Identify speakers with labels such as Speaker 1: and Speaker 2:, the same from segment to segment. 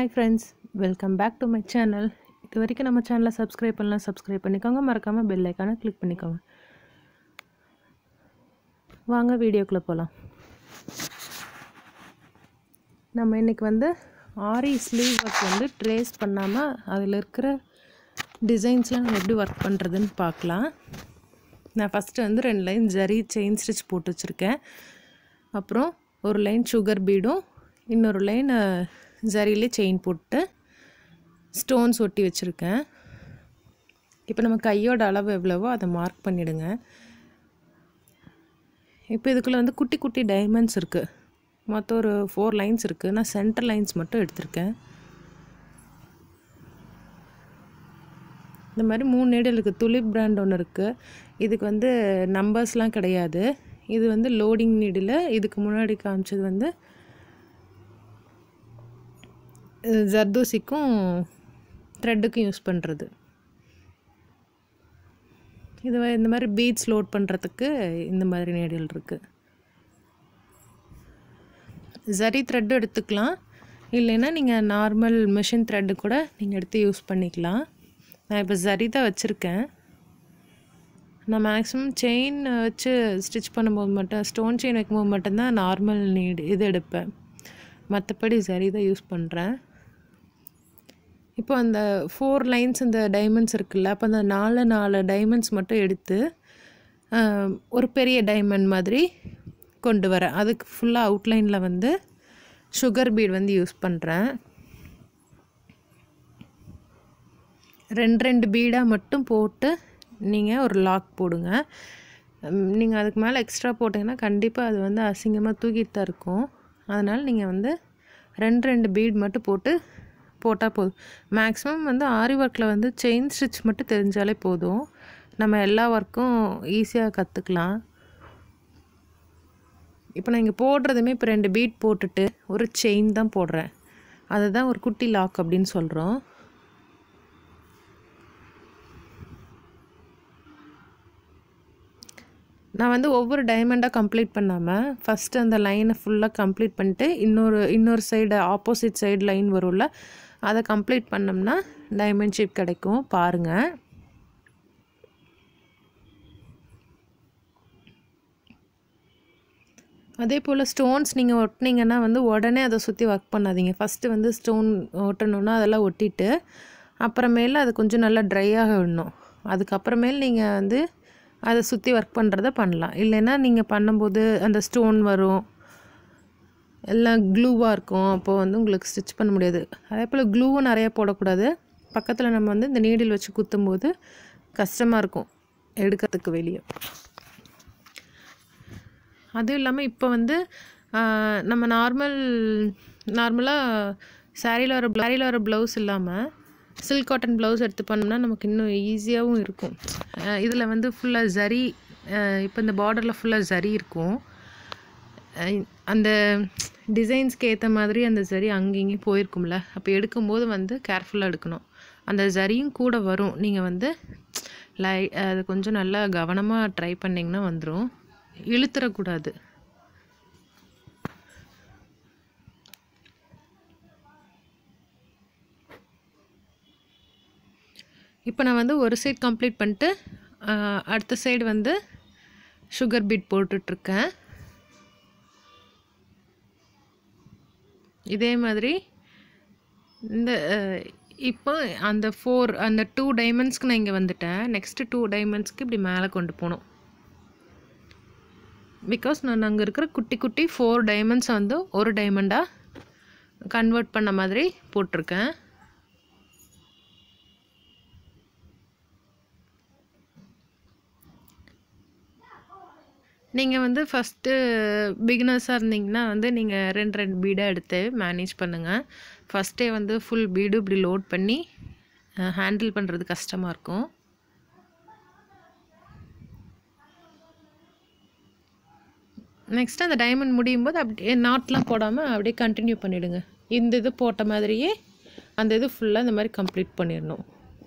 Speaker 1: hi friends welcome back to my channel இது வரைக்கும் நம்ம சேனலை சப்ஸ்கிரைப் பண்ணலாம் சப்ஸ்கிரைப் பண்ணிக்கோங்க மறக்காமல் பெல் ஐக்கானை கிளிக் பண்ணிக்கோங்க வாங்க வீடியோக்குள்ளே போகலாம் நம்ம இன்றைக்கி வந்து ஆரி ஸ்லீவ் ஒர்க் வந்து ட்ரேஸ் பண்ணாமல் அதில் இருக்கிற டிசைன்ஸ்லாம் நம்ம எப்படி ஒர்க் பண்ணுறதுன்னு பார்க்கலாம் நான் ஃபஸ்ட்டு வந்து ரெண்டு லைன் ஜரி செயின் ஸ்டிச் போட்டு வச்சுருக்கேன் அப்புறம் ஒரு லைன் சுகர் பீடும் இன்னொரு லைன் ஜரியிலே செயின் போட்டு ஸ்டோன்ஸ் ஒட்டி வச்சுருக்கேன் இப்போ நம்ம கையோட அளவு எவ்வளவோ அதை மார்க் பண்ணிவிடுங்க இப்போ இதுக்குள்ளே வந்து குட்டி குட்டி டைமண்ட்ஸ் இருக்குது மொத்தம் ஒரு ஃபோர் லைன்ஸ் இருக்குது நான் சென்டர் லைன்ஸ் மட்டும் எடுத்திருக்கேன் இந்த மாதிரி மூணு நீடல் இருக்குது துலிப் பிராண்ட் ஒன்று இருக்குது இதுக்கு வந்து நம்பர்ஸ்லாம் கிடையாது இது வந்து லோடிங் நீடில் இதுக்கு முன்னாடி காமிச்சது வந்து ஜர்தோசிக்கும் த்ரெட்டுக்கும் யூஸ் பண்ணுறது இது வ- இந்த மாதிரி பீட்ஸ் லோட் பண்ணுறதுக்கு இந்த மாதிரி நீடில் இருக்குது ஜரி த்ரெட்டு எடுத்துக்கலாம் இல்லைன்னா நீங்கள் நார்மல் மிஷின் த்ரெட்டு கூட நீங்கள் எடுத்து யூஸ் பண்ணிக்கலாம் நான் இப்போ ஜரி தான் வச்சுருக்கேன் நான் மேக்ஸிமம் செயின் வச்சு ஸ்டிச் பண்ணும்போது மட்டும் ஸ்டோன் செயின் வைக்கும்போது மட்டும்தான் நார்மல் நீடு இது எடுப்பேன் மற்றபடி சரி தான் யூஸ் பண்ணுறேன் இப்போ அந்த ஃபோர் லைன்ஸ் இந்த டைமண்ட்ஸ் இருக்குல்ல அப்போ அந்த நாலு நாலு டைமண்ட்ஸ் மட்டும் எடுத்து ஆஹ், ஒரு பெரிய டைமண்ட் மாதிரி கொண்டு வரேன் அதுக்கு ஃபுல்லாக அவுட்லைனில் வந்து சுகர் பீட் வந்து யூஸ் பண்ணுறேன் ரெண்டு ரெண்டு பீடாக மட்டும் போட்டு நீங்கள் ஒரு லாக் போடுங்க நீங்கள் அதுக்கு மேலே எக்ஸ்ட்ரா போட்டிங்கன்னா கண்டிப்பாக அது வந்து அசிங்கமாக தூக்கிட்டு தான் இருக்கும் அதனால் நீங்கள் வந்து ரெண்டு ரெண்டு பீட் மட்டும் போட்டு போட்டால் போதும் மேக்ஸிமம் வந்து ஆரி ஒர்க்கில் வந்து செயின் ஸ்டிச் மட்டும் தெரிஞ்சாலே போதும் நம்ம எல்லா ஒர்க்கும் ஈஸியாக கற்றுக்கலாம் இப்போ நான் இங்கே போடுறதுமே இப்போ ரெண்டு பீட் போட்டுட்டு ஒரு செயின் தான் போடுறேன் அதுதான் ஒரு குட்டி லாக் அப்படின்னு சொல்கிறோம் நான் வந்து ஒவ்வொரு டைமண்டாக கம்ப்ளீட் பண்ணாமல் ஃபஸ்ட்டு அந்த லைனை ஃபுல்லாக கம்ப்ளீட் பண்ணிட்டு இன்னொரு இன்னொரு சைடு ஆப்போசிட் சைடு லைன் வரும்ல அதை கம்ப்ளீட் பண்ணோம்னா டைமண்ட் ஷேப் கிடைக்கும் பாருங்கள் அதே போல் ஸ்டோன்ஸ் நீங்கள் ஒட்டினீங்கன்னா வந்து உடனே அதை சுற்றி ஒர்க் பண்ணாதீங்க ஃபஸ்ட்டு வந்து ஸ்டோன் ஒட்டணுன்னா அதெல்லாம் ஒட்டிட்டு அப்புறமேல அது கொஞ்சம் நல்லா ட்ரை ஆக விடணும் அதுக்கப்புறமேல் நீங்கள் வந்து அதை சுற்றி ஒர்க் பண்ணுறத பண்ணலாம் இல்லைன்னா நீங்கள் பண்ணும்போது அந்த ஸ்டோன் வரும் எல்லாம் க்ளூவாக இருக்கும் அப்போ வந்து உங்களுக்கு ஸ்டிச் பண்ண முடியாது அதே போல் க்ளூவும் நிறையா போடக்கூடாது பக்கத்தில் நம்ம வந்து இந்த நீடில் வச்சு குத்தும்போது கஷ்டமாக இருக்கும் எடுக்கிறதுக்கு வெளியே அதுவும் இல்லாமல் இப்போ வந்து ஆஹ், நம்ம நார்மல் நார்மலாக சாரியில் வர சாரியில் வர ப்ளவுஸ் இல்லாமல் சில்க் காட்டன் ப்ளவுஸ் எடுத்து பண்ணோம்னா நமக்கு இன்னும் ஈஸியாகவும் இருக்கும் இதில் வந்து ஃபுல்லாக ஜரி இப்போ இந்த பார்டரில் ஃபுல்லாக ஜரி இருக்கும் அஹ் அந்த டிசைன்ஸ்க்கு ஏற்ற மாதிரி அந்த ஜரி அங்கேயும் போயிருக்கும்ல அப்போ எடுக்கும்போது வந்து கேர்ஃபுல்லாக எடுக்கணும் அந்த ஜரியும் கூட வரும் நீங்கள் வந்து லை அது கொஞ்சம் நல்லா கவனமாக ட்ரை பண்ணிங்கன்னா வந்துடும் இழுத்துறக்கூடாது இப்போ நான் வந்து ஒரு சைடு கம்ப்ளீட் பண்ணிட்டு ஆஹ், அடுத்த சைடு வந்து சுகர் பீட் போட்டுட்ருக்கேன் இதே மாதிரி இந்த அஹ், இப்போ அந்த ஃபோர் அந்த டூ டைமண்ட்ஸ்க்கு நான் இங்கே வந்துட்டேன் நெக்ஸ்ட்டு டூ டைமண்ட்ஸ்க்கு இப்படி மேலே கொண்டு போகணும் பிகாஸ் நான் அங்கே இருக்கிற குட்டி குட்டி ஃபோர் டைமண்ட்ஸை வந்து ஒரு டைமண்டாக கன்வெர்ட் பண்ண மாதிரி போட்டிருக்கேன் நீங்கள் வந்து ஃபஸ்ட்டு பிகினர்ஸாக இருந்தீங்கன்னா வந்து நீங்கள் ரெண்டு ரெண்டு பீடாக எடுத்து மேனேஜ் பண்ணுங்கள் ஃபஸ்ட்டே வந்து ஃபுல் பீடு இப்படி லோட் பண்ணி ஹேண்டில் பண்ணுறது கஷ்டமாக இருக்கும் நெக்ஸ்ட் அந்த டைமண்ட் முடியும் போது அப்படியே நாட்லாம் போடாமல் அப்படியே கண்டினியூ பண்ணிவிடுங்க இந்த இது போட்ட மாதிரியே அந்த இது ஃபுல்லாக இந்த மாதிரி கம்ப்ளீட் பண்ணிடணும்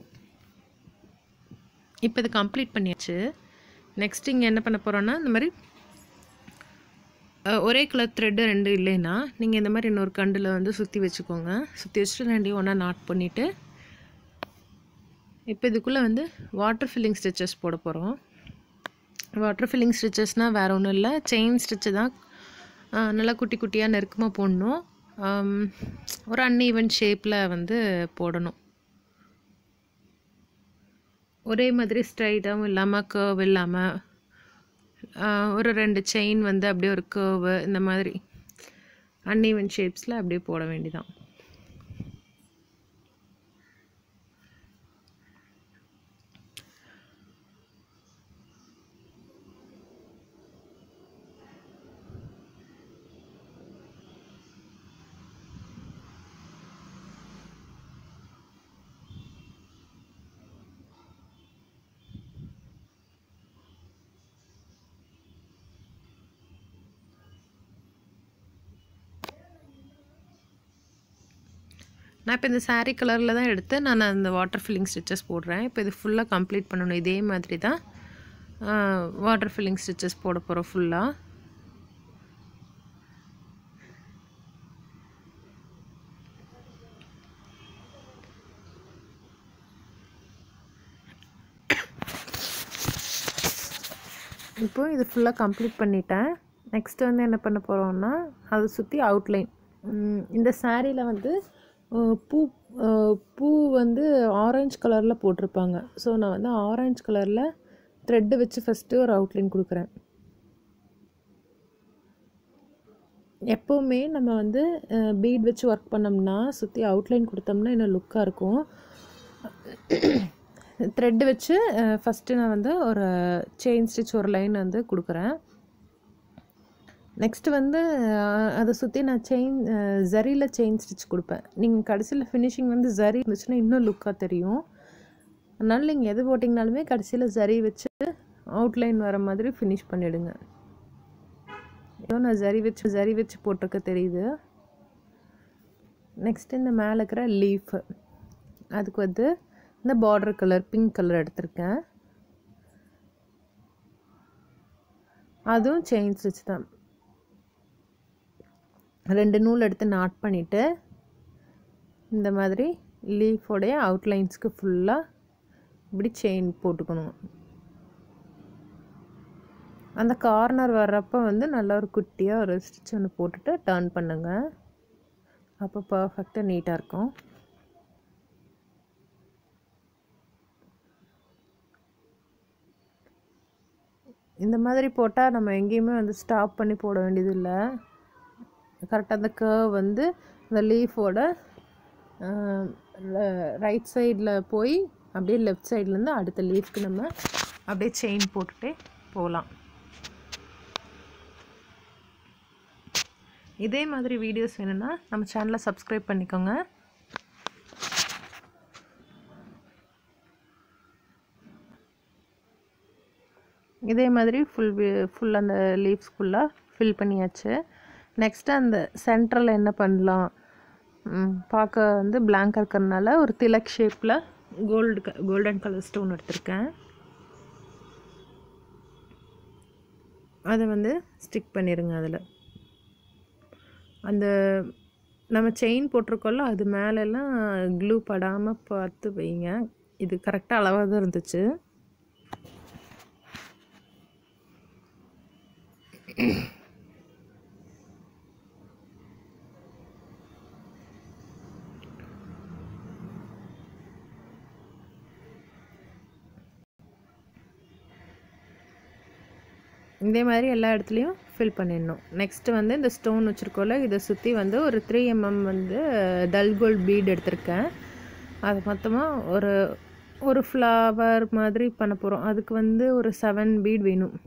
Speaker 1: இப்போ இது கம்ப்ளீட் பண்ணியாச்சு நெக்ஸ்ட் இங்கே என்ன பண்ண போகிறோன்னா இந்த மாதிரி அஹ், ஒரே கலர் த்ரெட்டு ரெண்டு இல்லைன்னா நீங்கள் இந்த மாதிரி இன்னொரு கண்டில் வந்து சுற்றி வச்சுக்கோங்க சுற்றி வச்சுட்டு ரெண்டையும் ஒன்றா நாட் பண்ணிவிட்டு இப்போ இதுக்குள்ளே வந்து வாட்டர் ஃபில்லிங் ஸ்டிச்சஸ் போட போகிறோம் வாட்டர் ஃபில்லிங் ஸ்டிச்சஸ்னால் வேறு ஒன்றும் இல்லை செயின் ஸ்டிச்சு தான் ஆஹ் நல்லா குட்டி குட்டியாக நெருக்கமாக போடணும் ஆம், ஒரு அன்ஈவன் ஷேப்பில் வந்து போடணும் ஒரே மாதிரி ஸ்ட்ரைட்டாகவும் இல்லாமல் கர்வ் இல்லாமல் ஒரு ரெண்டு செயின் வந்து அப்படியே ஒரு கர்வு இந்த மாதிரி அன்ஈவன் ஷேப்ஸில் அப்படியே போட வேண்டியதான் நான் இப்போ இந்த saree கலரில் தான் எடுத்து நான் அந்த வாட்டர் ஃபில்லிங் ஸ்டிச்சஸ் போடுறேன் இப்போ இது ஃபுல்லாக கம்ப்ளீட் பண்ணணும் இதே மாதிரி தான் வாட்டர் ஃபில்லிங் ஸ்டிச்சஸ் போட போகிறோம் ஃபுல்லாக இப்போ இது ஃபுல்லாக கம்ப்ளீட் பண்ணிட்டேன் நெக்ஸ்ட் வந்து என்ன பண்ண போகிறோம்னா அதை சுற்றி அவுட்லைன் இந்த சாரியில் வந்து அஹ், பூ அஹ், பூ வந்து ஆரஞ்சு கலரில் போட்டிருப்பாங்க ஸோ நான் வந்து ஆரஞ்சு கலரில் த்ரெட்டு வச்சு ஃபஸ்ட்டு ஒரு அவுட்லைன் கொடுக்குறேன் எப்போவுமே நம்ம வந்து பீட் வச்சு ஒர்க் பண்ணோம்னா சுற்றி அவுட்லைன் கொடுத்தோம்னா இன்னும் லுக்காக இருக்கும் த்ரெட் வச்சு ஃபஸ்ட்டு நான் வந்து ஒரு செயின் ஸ்டிச் ஒரு லைன் வந்து கொடுக்குறேன் நெக்ஸ்ட் வந்து அஹ், அதை சுற்றி நான் செயின் ஜரியில் செயின் ஸ்டிச் கொடுப்பேன் நீங்கள் கடைசியில் ஃபினிஷிங் வந்து ஜரி இருந்துச்சுன்னா இன்னும் லுக்காக தெரியும் அதனால் நீங்கள் எது போட்டிங்கனாலுமே கடைசியில் ஜரி வச்சு அவுட்லைன் வர மாதிரி ஃபினிஷ் பண்ணிவிடுங்க ஏதோ நான் ஜரி வச்சு ஜரி வச்சு போட்டிருக்க தெரியுது நெக்ஸ்ட் இந்த மேலே இருக்கிற லீஃபு அதுக்கு வந்து இந்த பார்டர் கலர் பிங்க் கலர் எடுத்திருக்கேன் அதுவும் செயின் ஸ்டிச் தான் ரெண்டு நூல் எடுத்து நாட் பண்ணிவிட்டு இந்த மாதிரி லீஃபோடைய அவுட்லைன்ஸ்க்கு ஃபுல்லாக இப்படி செயின் போட்டுக்கணும் அந்த கார்னர் வர்றப்போ வந்து நல்லா ஒரு குட்டியாக ஒரு ஸ்டிச் ஒன்று போட்டுட்டு டர்ன் பண்ணுங்க அப்போ பர்ஃபெக்டாக நீட்டாக இருக்கும் இந்த மாதிரி போட்டால் நம்ம எங்கேயுமே வந்து ஸ்டாப் பண்ணி போட வேண்டியது இல்லை கரெக்டாக அந்த கர்வ் வந்து அந்த லீஃபோட ரைட் சைடில் போய் அப்படியே லெஃப்ட் சைட்லேருந்து அடுத்த லீஃப்க்கு நம்ம அப்படியே செயின் போட்டுகிட்டே போகலாம் இதே மாதிரி வீடியோஸ் வேணும்னா நம்ம சேனலை சப்ஸ்கிரைப் பண்ணிக்கோங்க இதே மாதிரி ஃபுல் ஃபுல் அந்த லீவ்ஸ் ஃபுல்லாக ஃபில் பண்ணியாச்சு நெக்ஸ்ட்டு அந்த சென்டரில் என்ன பண்ணலாம் ம், பார்க்க வந்து பிளாங்காக இருக்கிறதுனால ஒரு திலக் ஷேப்பில் கோல்டு க கோல்டன் கலர் ஸ்டோன் எடுத்திருக்கேன் அதை வந்து ஸ்டிக் பண்ணிடுங்க அதில் அந்த நம்ம செயின் போட்டிருக்கோம்ல அது மேலெல்லாம் க்ளூ படாமல் பார்த்து வைங்க இது கரெக்டாக அளவாக தான் இருந்துச்சு இதே மாதிரி எல்லா இடத்துலையும் ஃபில் பண்ணிடணும் நெக்ஸ்ட்டு வந்து இந்த ஸ்டோன் வச்சுருக்கோம்ல இதை சுற்றி வந்து ஒரு த்ரீ எம்எம் வந்து டல் கோல்ட் பீட் எடுத்திருக்கேன் அது மொத்தமாக ஒரு ஒரு ஃப்ளவர் மாதிரி பண்ண போகிறோம் அதுக்கு வந்து ஒரு செவன் பீட் வேணும்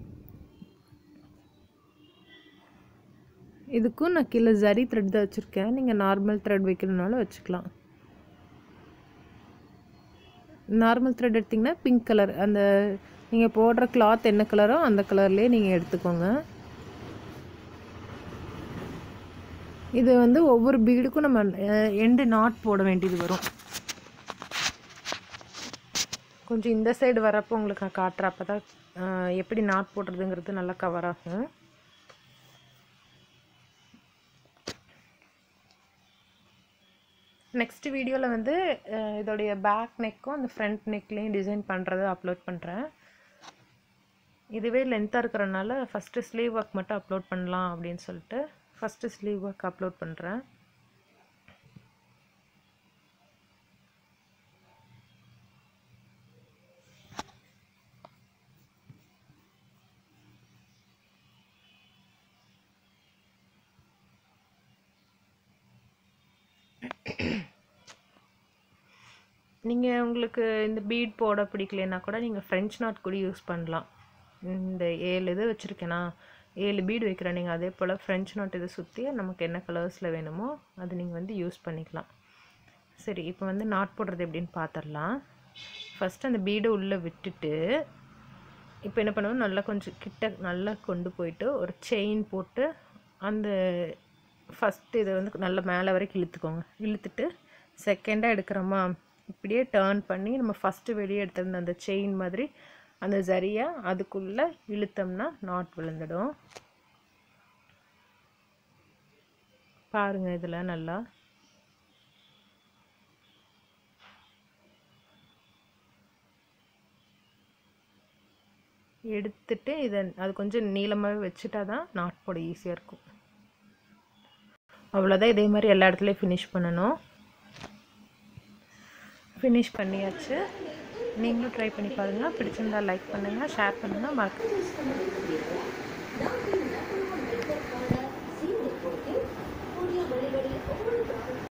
Speaker 1: இதுக்கும் நான் கீழே ஜரி த்ரெட் தான் வச்சுருக்கேன் நீங்கள் நார்மல் த்ரெட் வைக்கணுனாலும் வச்சுக்கலாம் நார்மல் த்ரெட் எடுத்திங்கன்னா பிங்க் கலர் அந்த நீங்கள் போடுற கிளாத் என்ன கலரோ அந்த கலர்லேயே நீங்கள் எடுத்துக்கோங்க இது வந்து ஒவ்வொரு பீடுக்கும் நம்ம எண்டு நாட் போட வேண்டியது வரும் கொஞ்சம் இந்த சைடு வரப்போ உங்களுக்கு நான் காட்டுறேன் அப்போ தான் எப்படி நாட் போடுறதுங்கிறது நல்லா கவர் ஆகும் நெக்ஸ்ட் வீடியோவில் வந்து அஹ், இதோடைய பேக் நெக்கும் அந்த ஃப்ரண்ட் நெக்லேயும் டிசைன் பண்ணுறதை அப்லோட் பண்ணுறேன் இதுவே லென்த்தாக இருக்கிறனால ஃபஸ்ட்டு ஸ்லீவ் ஒர்க் மட்டும் அப்லோட் பண்ணலாம் அப்படின்னு சொல்லிட்டு ஃபஸ்ட்டு ஸ்லீவ் ஒர்க் அப்லோட் பண்ணுறேன் நீங்கள் உங்களுக்கு இந்த பீட் போட பிடிக்கலனா கூட நீங்கள் ஃப்ரெஞ்ச் நாட் கூட யூஸ் பண்ணலாம் இந்த ஏழு இது வச்சுருக்கேனா ஏழு பீடு வைக்கிறேன் நீங்கள் அதே போல் ஃப்ரெஞ்ச் நாட் இதை சுற்றி நமக்கு என்ன கலர்ஸில் வேணுமோ அது நீங்கள் வந்து யூஸ் பண்ணிக்கலாம் சரி இப்போ வந்து நாட் போடுறது எப்படின்னு பார்த்துடலாம் ஃபஸ்ட்டு அந்த பீடை உள்ளே விட்டுட்டு இப்போ என்ன பண்ணுவோம் நல்லா கொஞ்சம் கிட்ட நல்லா கொண்டு போயிட்டு ஒரு செயின் போட்டு அந்த ஃபஸ்ட்டு இதை வந்து நல்லா மேலே வரைக்கும் இழுத்துக்கோங்க இழுத்துட்டு செகண்டாக எடுக்கிறோமா இப்படியே டேர்ன் பண்ணி நம்ம ஃபஸ்ட்டு வெளியே எடுத்திருந்த அந்த செயின் மாதிரி அந்த சரியா அதுக்குள்ளே இழுத்தோம்னா நாட் விழுந்துடும் பாருங்கள் இதில் நல்லா எடுத்துட்டு இதை அது கொஞ்சம் நீளமாகவே வச்சுட்டா தான் நாட் போட ஈஸியாக இருக்கும் அவ்வளோதான் இதே மாதிரி எல்லா இடத்துலையும் ஃபினிஷ் பண்ணணும் ஃபினிஷ் பண்ணியாச்சு நீங்களும் ட்ரை பண்ணி பாருங்கள் பிடிச்சிருந்தா லைக் பண்ணுங்கள் ஷேர் பண்ணுங்கள் மறக்க